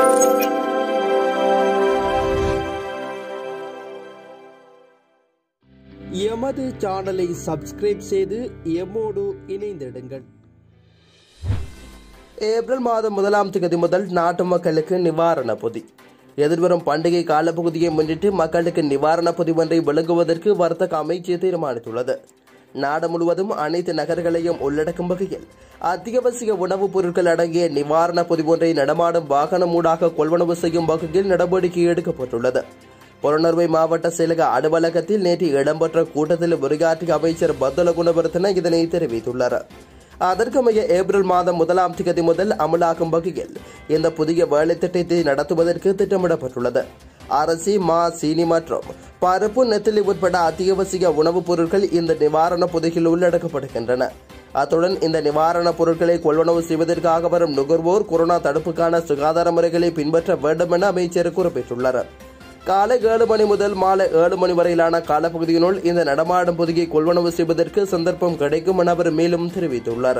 எமது சேனலை சப்ஸ்கிரைப் செய்து எம்மோடு இணைந்திடுங்கள் ஏப்ரல் மாதம் முதலாம் தேதி முதல் நாட்டு மக்களுக்கு நிவாரண பொதி எதிர்வரும் பண்டிகை காலப்பகுதியை முன்னிட்டு மக்களுக்கு நிவாரண பொதி ஒன்றை வழங்குவதற்கு வர்த்தக அமைச்சு தீர்மானித்துள்ளது நாடு முழுவதும் அனைத்து நகர்களையும் உள்ளடக்கும் வகையில் அத்தியாவசிய உணவுப் பொருட்கள் அடங்கிய நிவாரண பொதி ஒன்றை நடமாடும் வாகனம் ஊடாக கொள்வனவு செய்யும் வகையில் நடவடிக்கை எடுக்கப்பட்டுள்ளது புலனர்வை மாவட்ட செயலக அலுவலகத்தில் நேற்று இடம்பெற்ற கூட்டத்தில் உரையாற்றிய அமைச்சர் பத்தல குணவர்த்தன இதனை தெரிவித்துள்ளார் அதற்கமைய ஏப்ரல் மாதம் முதலாம் தேதி முதல் அமலாகும் வகையில் இந்த புதிய வேலை திட்டத்தை நடத்துவதற்கு திட்டமிடப்பட்டுள்ளது அரிசி மா சீனி மற்றும் பருப்பு நெத்திலி உட்பட அத்தியாவசிய உணவுப் பொருட்கள் இந்த நிவாரண பொதியில் உள்ளடக்கப்படுகின்றன அத்துடன் இந்த நிவாரணப் பொருட்களை கொள்வனவு செய்வதற்காக வரும் நுகர்வோர் கொரோனா தடுப்புக்கான சுகாதார முறைகளை பின்பற்ற வேண்டும் என அமைச்சர் குறிப்பிட்டுள்ளார் காலை ஏழு மணி முதல் மாலை ஏழு மணி வரையிலான காலப்பகுதியினுள் இந்த நடமாடும் பொதியை கொள்வனவு செய்வதற்கு சந்தர்ப்பம் கிடைக்கும் என அவர் மேலும் தெரிவித்துள்ளார்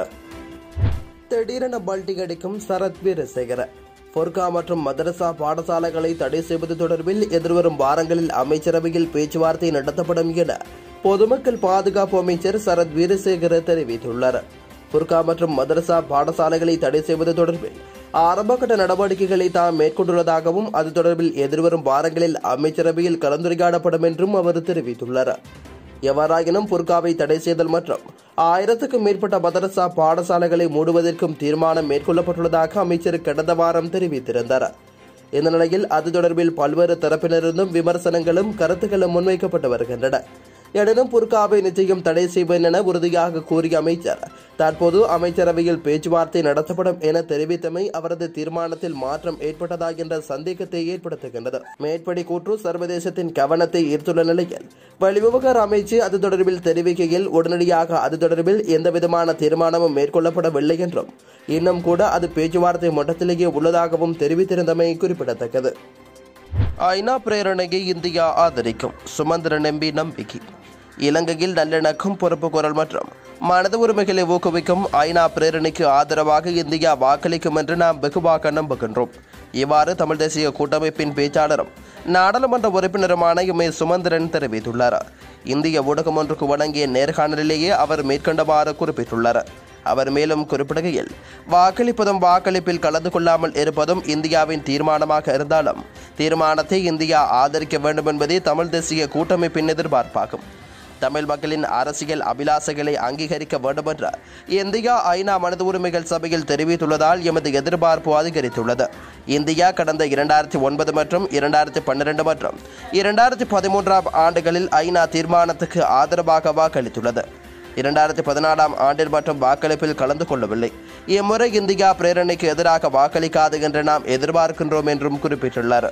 திடீரென பல்டி அடிக்கும் சரத் வீரசேகர பொர்கா மற்றும் மதரசா பாடசாலைகளை தடை செய்வது தொடர்பில் எதிர்வரும் வாரங்களில் அமைச்சரவையில் பேச்சுவார்த்தை நடத்தப்படும் என பொதுமக்கள் பாதுகாப்பு அமைச்சர் சரத் வீரசேகர தெரிவித்துள்ளார் புர்கா மற்றும் மதரசா பாடசாலைகளை தடை செய்வது தொடர்பில் ஆரம்பகட்ட நடவடிக்கைகளை தாம் மேற்கொண்டுள்ளதாகவும் அது தொடர்பில் எதிர்வரும் வாரங்களில் அமைச்சரவையில் கலந்துரையாடப்படும் என்றும் அவர் தெரிவித்துள்ளார் எவ்வாறாயினும் புர்காவை தடை செய்தல் மற்றும் ஆயிரத்துக்கும் மேற்பட்ட மதரசா பாடசாலைகளை மூடுவதற்கும் தீர்மானம் மேற்கொள்ளப்பட்டுள்ளதாக அமைச்சர் கடந்த வாரம் தெரிவித்திருந்தார் இந்த நிலையில் அது தொடர்பில் பல்வேறு தரப்பினரிருந்தும் விமர்சனங்களும் கருத்துக்களும் முன்வைக்கப்பட்டு வருகின்றன எனினும் புர்காவை நிச்சயம் தடை செய்வேன் என உறுதியாக கூறிய அமைச்சர் தற்போது அமைச்சரவையில் பேச்சுவார்த்தை நடத்தப்படும் என தெரிவித்தமை அவரது தீர்மானத்தில் மாற்றம் ஏற்பட்டதா என்ற சந்தேகத்தை ஏற்படுத்துகின்றது மேற்படி கூற்று சர்வதேசத்தின் கவனத்தை ஈர்த்துள்ள நிலையில் வெளிவிவகார அமைச்சு அது தொடர்பில் தெரிவிக்கையில் உடனடியாக அது தொடர்பில் எந்தவிதமான தீர்மானமும் மேற்கொள்ளப்படவில்லை என்றும் இன்னும் கூட அது பேச்சுவார்த்தை மட்டத்திலேயே உள்ளதாகவும் தெரிவித்திருந்தமை குறிப்பிடத்தக்கது ஐநா பிரேரணையை இந்தியா ஆதரிக்கும் சுமந்திரன் எம்பி நம்பிக்கை இலங்கையில் நல்லிணக்கம் பொறுப்பு குரல் மற்றும் மனித உரிமைகளை ஊக்குவிக்கும் ஐநா பிரேரணைக்கு ஆதரவாக இந்தியா வாக்களிக்கும் என்று நாம் வெகுவாக நம்புகின்றோம் இவ்வாறு தமிழ் தேசிய கூட்டமைப்பின் பேச்சாளரும் நாடாளுமன்ற உறுப்பினருமான எம் ஏ சுமந்திரன் தெரிவித்துள்ளார் இந்திய ஊடகம் ஒன்றுக்கு வழங்கிய நேர்காணலிலேயே அவர் மேற்கொண்டவாறு குறிப்பிட்டுள்ளார் அவர் மேலும் குறிப்பிடுகையில் வாக்களிப்பதும் வாக்களிப்பில் கலந்து கொள்ளாமல் இருப்பதும் இந்தியாவின் தீர்மானமாக இருந்தாலும் தீர்மானத்தை இந்தியா ஆதரிக்க வேண்டும் என்பதே தமிழ் தேசிய கூட்டமைப்பின் எதிர்பார்ப்பாகும் தமிழ் மக்களின் அரசியல் அபிலாசைகளை அங்கீகரிக்க வேண்டும் என்று இந்தியா ஐநா மனித உரிமைகள் சபையில் தெரிவித்துள்ளதால் எமது எதிர்பார்ப்பு அதிகரித்துள்ளது இந்தியா கடந்த இரண்டாயிரத்தி ஒன்பது மற்றும் இரண்டாயிரத்தி பன்னிரண்டு மற்றும் இரண்டாயிரத்தி பதிமூன்றாம் ஆண்டுகளில் ஐநா தீர்மானத்துக்கு ஆதரவாக வாக்களித்துள்ளது இரண்டாயிரத்தி பதினாலாம் ஆண்டில் மற்றும் வாக்களிப்பில் கலந்து கொள்ளவில்லை இம்முறை இந்தியா பிரேரணைக்கு எதிராக வாக்களிக்காது என்று நாம் எதிர்பார்க்கின்றோம் என்றும் குறிப்பிட்டுள்ளார்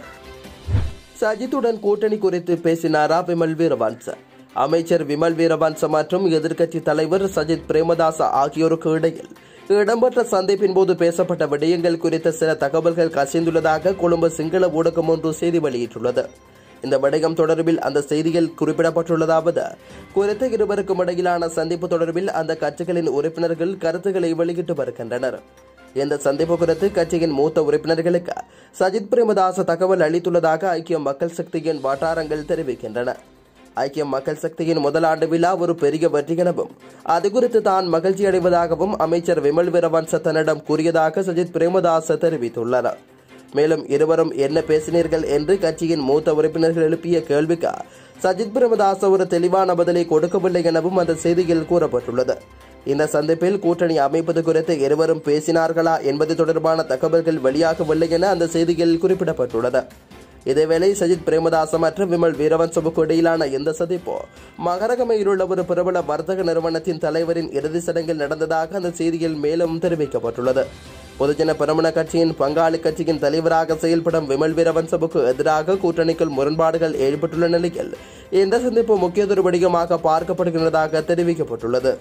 சஜித்துடன் கூட்டணி குறித்து பேசினாரா விமல் வீரவன்ச அமைச்சர் விமல் வீரவன்ச மற்றும் எதிர்க்கட்சி தலைவர் சஜித் பிரேமதாச ஆகியோருக்கு இடையில் இடம்பெற்ற சந்திப்பின் போது பேசப்பட்ட விடயங்கள் குறித்த சில தகவல்கள் கசிந்துள்ளதாக கொழும்பு சிங்கள ஊடகம் ஒன்று செய்தி வெளியிட்டுள்ளது இந்த விடயம் தொடர்பில் அந்த செய்தியில் குறிப்பிடப்பட்டுள்ளதாவது குறித்த இருவருக்கும் இடையிலான சந்திப்பு தொடர்பில் அந்த கட்சிகளின் உறுப்பினர்கள் கருத்துக்களை வெளியிட்டு வருகின்றனர் இந்த சந்திப்பு குறித்து கட்சியின் மூத்த உறுப்பினர்களுக்கு சஜித் பிரேமதாச தகவல் அளித்துள்ளதாக ஐக்கிய மக்கள் சக்தியின் வட்டாரங்கள் தெரிவிக்கின்றன ஐக்கிய மக்கள் சக்தியின் முதலாண்டு விழா ஒரு பெரிய வெற்றி எனவும் அது குறித்து தான் மகிழ்ச்சி அடைவதாகவும் அமைச்சர் விமல் வீரவன்ச தன்னிடம் கூறியதாக சஜித் பிரேமதாச தெரிவித்துள்ளார் மேலும் இருவரும் என்ன பேசினீர்கள் என்று கட்சியின் மூத்த உறுப்பினர்கள் எழுப்பிய கேள்விக்கு சஜித் பிரேமதாச ஒரு தெளிவான பதிலை கொடுக்கவில்லை எனவும் அந்த செய்தியில் கூறப்பட்டுள்ளது இந்த சந்திப்பில் கூட்டணி அமைப்பது குறித்து இருவரும் பேசினார்களா என்பது தொடர்பான தகவல்கள் வெளியாகவில்லை என அந்த செய்தியில் குறிப்பிடப்பட்டுள்ளது இதேவேளை சஜித் பிரேமதாச மற்றும் விமல் வீரவன்சவுக்கு இடையிலான இந்த சந்திப்பு மகரகமையில் உள்ள ஒரு பிரபல வர்த்தக நிறுவனத்தின் தலைவரின் இறுதி சடங்கில் நடந்ததாக அந்த செய்தியில் மேலும் தெரிவிக்கப்பட்டுள்ளது பொதுஜன பெரமுன கட்சியின் பங்காளி கட்சியின் தலைவராக செயல்படும் விமல் வீரவன்சவுக்கு எதிராக கூட்டணிக்குள் முரண்பாடுகள் ஏற்பட்டுள்ள நிலையில் இந்த சந்திப்பு முக்கியதொரு வடிவமாக பார்க்கப்படுகின்றதாக தெரிவிக்கப்பட்டுள்ளது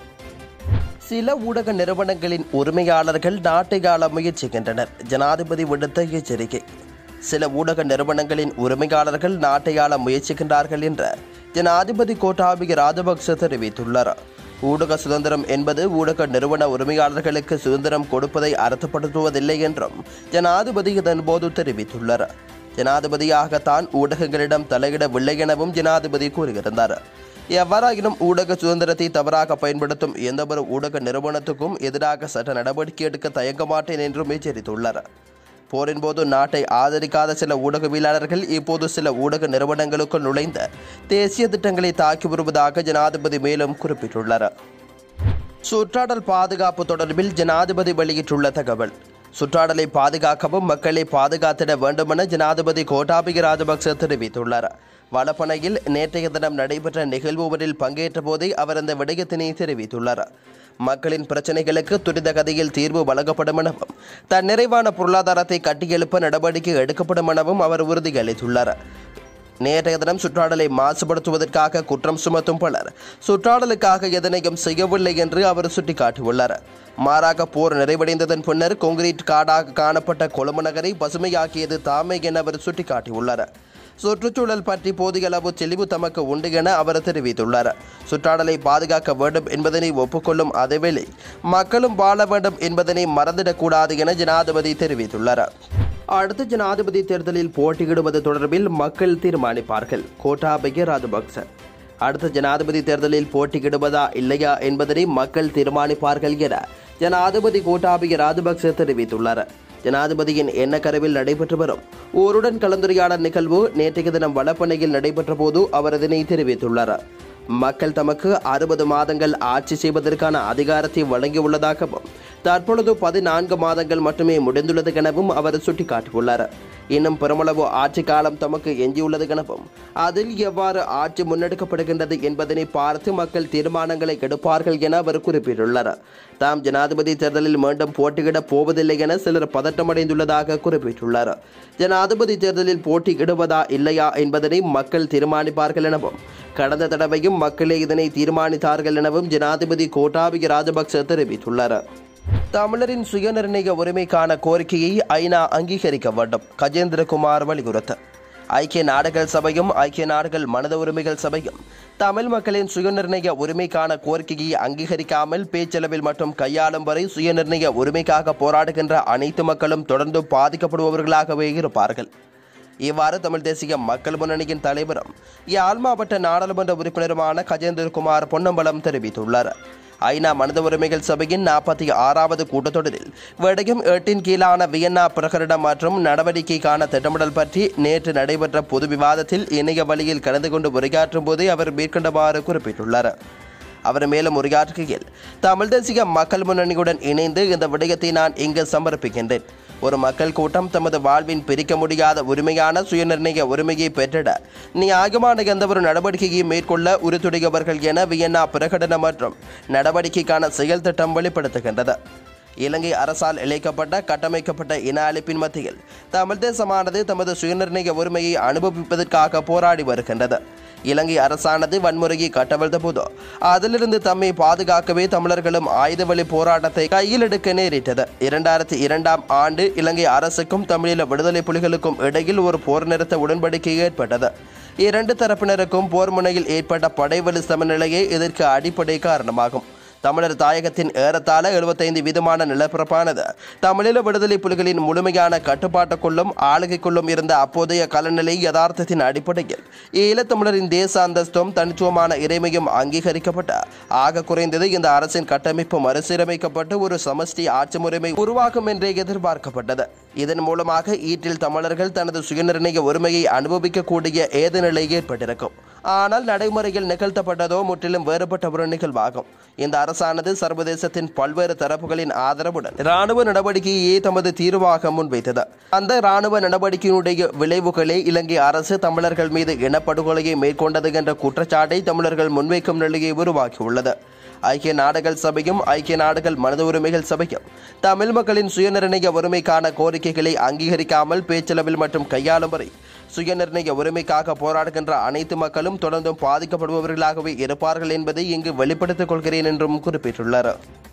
சில ஊடக நிறுவனங்களின் உரிமையாளர்கள் நாட்டை ஆள முயற்சிக்கின்றனர் ஜனாதிபதி விடுத்த எச்சரிக்கை சில ஊடக நிறுவனங்களின் உரிமையாளர்கள் நாட்டை ஆள முயற்சிக்கின்றார்கள் என்ற ஜனாதிபதி கோட்டாபய ராஜபக்ச தெரிவித்துள்ளார் ஊடக சுதந்திரம் என்பது ஊடக நிறுவன உரிமையாளர்களுக்கு சுதந்திரம் கொடுப்பதை அர்த்தப்படுத்துவதில்லை என்றும் ஜனாதிபதி இதன்போது தெரிவித்துள்ளார் ஜனாதிபதியாகத்தான் ஊடகங்களிடம் தலையிடவில்லை எனவும் ஜனாதிபதி கூறியிருந்தார் எவ்வாறாயினும் ஊடக சுதந்திரத்தை தவறாக பயன்படுத்தும் எந்தவொரு ஊடக நிறுவனத்துக்கும் எதிராக சட்ட நடவடிக்கை எடுக்க தயங்க மாட்டேன் என்றும் எச்சரித்துள்ளார் போரின் போது நாட்டை ஆதரிக்காத சில ஊடகவியலாளர்கள் இப்போது சில ஊடக நிறுவனங்களுக்குள் நுழைந்த தேசிய திட்டங்களை தாக்கி வருவதாக ஜனாதிபதி மேலும் குறிப்பிட்டுள்ளார் சுற்றாடல் பாதுகாப்பு தொடர்பில் ஜனாதிபதி வெளியிட்டுள்ள தகவல் சுற்றாடலை பாதுகாக்கவும் மக்களை பாதுகாத்திட வேண்டுமென ஜனாதிபதி கோட்டாபய ராஜபக்ச தெரிவித்துள்ளார் வளப்பனையில் நேற்றைய தினம் நடைபெற்ற நிகழ்வு ஒன்றில் பங்கேற்ற போதே அவர் அந்த விடயத்தினை தெரிவித்துள்ளார் மக்களின் பிரச்சனைகளுக்கு துரித கதையில் தீர்வு வழங்கப்படும் எனவும் தன்னிறைவான பொருளாதாரத்தை கட்டியெழுப்ப நடவடிக்கை எடுக்கப்படும் எனவும் அவர் உறுதியளித்துள்ளார் நேற்றைய தினம் சுற்றாடலை மாசுபடுத்துவதற்காக குற்றம் சுமத்தும் பலர் சுற்றாடலுக்காக எதனையும் செய்யவில்லை என்று அவர் சுட்டிக்காட்டியுள்ளார் மாறாக போர் நிறைவடைந்ததன் பின்னர் கொங்கிரீட் காடாக காணப்பட்ட கொழும்பு நகரை பசுமையாக்கியது தாமே என அவர் சுட்டிக்காட்டியுள்ளார் சுற்றுச்சூழல் பற்றி போதிய அளவு தெளிவு தமக்கு உண்டு என அவர் தெரிவித்துள்ளார் சுற்றாடலை பாதுகாக்க வேண்டும் என்பதனை ஒப்புக்கொள்ளும் அதேவேளை மக்களும் வாழ வேண்டும் என்பதனை மறந்திடக்கூடாது என ஜனாதிபதி தெரிவித்துள்ளார் அடுத்த ஜனாதிபதி தேர்தலில் போட்டியிடுவது தொடர்பில் மக்கள் தீர்மானிப்பார்கள் கோட்டாபய ராஜபக்ச அடுத்த ஜனாதிபதி தேர்தலில் போட்டியிடுவதா இல்லையா என்பதனை மக்கள் தீர்மானிப்பார்கள் என ஜனாதிபதி கோட்டாபய ராஜபக்ச தெரிவித்துள்ளார் ஜனாதிபதியின் எண்ணக்கருவில் நடைபெற்று வரும் ஊருடன் கலந்துரையாடல் நிகழ்வு நேற்றைய தினம் வளப்பனையில் நடைபெற்ற போது அவர் இதனை தெரிவித்துள்ளார் மக்கள் தமக்கு அறுபது மாதங்கள் ஆட்சி செய்வதற்கான அதிகாரத்தை வழங்கியுள்ளதாகவும் தற்பொழுது பதினான்கு மாதங்கள் மட்டுமே முடிந்துள்ளது எனவும் அவர் சுட்டிக்காட்டியுள்ளார் இன்னும் பெருமளவு ஆட்சி காலம் தமக்கு எஞ்சியுள்ளது எனவும் அதில் எவ்வாறு ஆட்சி முன்னெடுக்கப்படுகின்றது என்பதனை பார்த்து மக்கள் தீர்மானங்களை எடுப்பார்கள் என அவர் குறிப்பிட்டுள்ளார் தாம் ஜனாதிபதி தேர்தலில் மீண்டும் போட்டியிடப் போவதில்லை என சிலர் பதட்டமடைந்துள்ளதாக குறிப்பிட்டுள்ளார் ஜனாதிபதி தேர்தலில் போட்டியிடுவதா இல்லையா என்பதனை மக்கள் தீர்மானிப்பார்கள் எனவும் கடந்த தடவையும் மக்களே இதனை தீர்மானித்தார்கள் எனவும் ஜனாதிபதி கோட்டாபய ராஜபக்ச தெரிவித்துள்ளார் தமிழரின் சுயநிர்ணய உரிமைக்கான கோரிக்கையை ஐநா அங்கீகரிக்க வேண்டும் கஜேந்திரகுமார் வலியுறுத்த ஐக்கிய நாடுகள் சபையும் ஐக்கிய நாடுகள் மனித உரிமைகள் சபையும் தமிழ் மக்களின் சுயநிர்ணய உரிமைக்கான கோரிக்கையை அங்கீகரிக்காமல் பேச்சளவில் மற்றும் கையாளும் வரை சுயநிர்ணய உரிமைக்காக போராடுகின்ற அனைத்து மக்களும் தொடர்ந்து பாதிக்கப்படுபவர்களாகவே இருப்பார்கள் இவ்வாறு தமிழ் தேசிய மக்கள் முன்னணியின் தலைவரும் யாழ் மாவட்ட நாடாளுமன்ற உறுப்பினருமான கஜேந்திரகுமார் பொன்னம்பலம் தெரிவித்துள்ளார் ஐநா மனித உரிமைகள் சபையின் நாற்பத்தி ஆறாவது கூட்டத்தொடரில் விடயம் எட்டின் கீழான வியன்னா பிரகடனம் மற்றும் நடவடிக்கைக்கான திட்டமிடல் பற்றி நேற்று நடைபெற்ற பொது விவாதத்தில் இணைய வழியில் கலந்து கொண்டு உரையாற்றும் போதே அவர் மேற்கண்டவாறு குறிப்பிட்டுள்ளார் அவர் மேலும் உரையாற்றுகையில் தமிழ் தேசிய மக்கள் முன்னணியுடன் இணைந்து இந்த விடயத்தை நான் இங்கு சமர்ப்பிக்கின்றேன் ஒரு மக்கள் கூட்டம் தமது வாழ்வின் பிரிக்க முடியாத உரிமையான சுயநிர்ணய உரிமையை பெற்றிட நியாயமான எந்தவொரு நடவடிக்கையை மேற்கொள்ள உறுதுடையவர்கள் என வியன்னா பிரகடனம் மற்றும் நடவடிக்கைக்கான செயல் திட்டம் வெளிப்படுத்துகின்றது இலங்கை அரசால் இழைக்கப்பட்ட கட்டமைக்கப்பட்ட இன அழிப்பின் மத்தியில் தமிழ் தேசமானது தமது சுயநிர்ணய உரிமையை அனுபவிப்பதற்காக போராடி வருகின்றது இலங்கை அரசானது வன்முறையை கட்டவிழ்த்த போது அதிலிருந்து தம்மை பாதுகாக்கவே தமிழர்களும் ஆயுத வழி போராட்டத்தை கையில் எடுக்க நேரிட்டது இரண்டாயிரத்தி இரண்டாம் ஆண்டு இலங்கை அரசுக்கும் தமிழீழ விடுதலை புலிகளுக்கும் இடையில் ஒரு போர் நிறுத்த உடன்படிக்கை ஏற்பட்டது இரண்டு தரப்பினருக்கும் போர் முனையில் ஏற்பட்ட படைவலி சமநிலையே இதற்கு அடிப்படை காரணமாகும் தமிழர் தாயகத்தின் ஏறத்தாழ எழுபத்தைந்து வீதமான நிலப்பரப்பானது தமிழீழ விடுதலை புலிகளின் முழுமையான கட்டுப்பாட்டுக்குள்ளும் ஆளுகைக்குள்ளும் இருந்த அப்போதைய கலநிலை யதார்த்தத்தின் அடிப்படையில் ஈழத்தமிழரின் தேச அந்தஸ்தும் தனித்துவமான இறைமையும் அங்கீகரிக்கப்பட்ட ஆக குறைந்தது இந்த அரசின் கட்டமைப்பு மறுசீரமைக்கப்பட்டு ஒரு சமஷ்டி ஆட்சி முறைமை உருவாகும் என்றே எதிர்பார்க்கப்பட்டது இதன் மூலமாக ஈட்டில் தமிழர்கள் தனது சுயநிர்ணய உரிமையை அனுபவிக்கக்கூடிய ஏது நிலை ஏற்பட்டிருக்கும் ஆனால் நடைமுறையில் நிகழ்த்தப்பட்டதோ முற்றிலும் வேறுபட்ட ஒரு நிகழ்வாகும் இந்த அரசானது சர்வதேசத்தின் பல்வேறு தரப்புகளின் ஆதரவுடன் ராணுவ நடவடிக்கையே தமது தீர்வாக முன்வைத்தது அந்த ராணுவ நடவடிக்கையினுடைய விளைவுகளே இலங்கை அரசு தமிழர்கள் மீது இனப்படுகொலையை மேற்கொண்டது என்ற குற்றச்சாட்டை தமிழர்கள் முன்வைக்கும் நிலையை உருவாக்கியுள்ளது ஐக்கிய நாடுகள் சபையும் ஐக்கிய நாடுகள் மனித உரிமைகள் சபையும் தமிழ் மக்களின் சுயநிர்ணய உரிமைக்கான கோரிக்கைகளை அங்கீகரிக்காமல் பேச்சளவில் மற்றும் கையாளும் வரை சுயநிர்ணய உரிமைக்காக போராடுகின்ற அனைத்து மக்களும் தொடர்ந்தும் பாதிக்கப்படுபவர்களாகவே இருப்பார்கள் என்பதை இங்கு வெளிப்படுத்திக் கொள்கிறேன் என்றும் குறிப்பிட்டுள்ளார்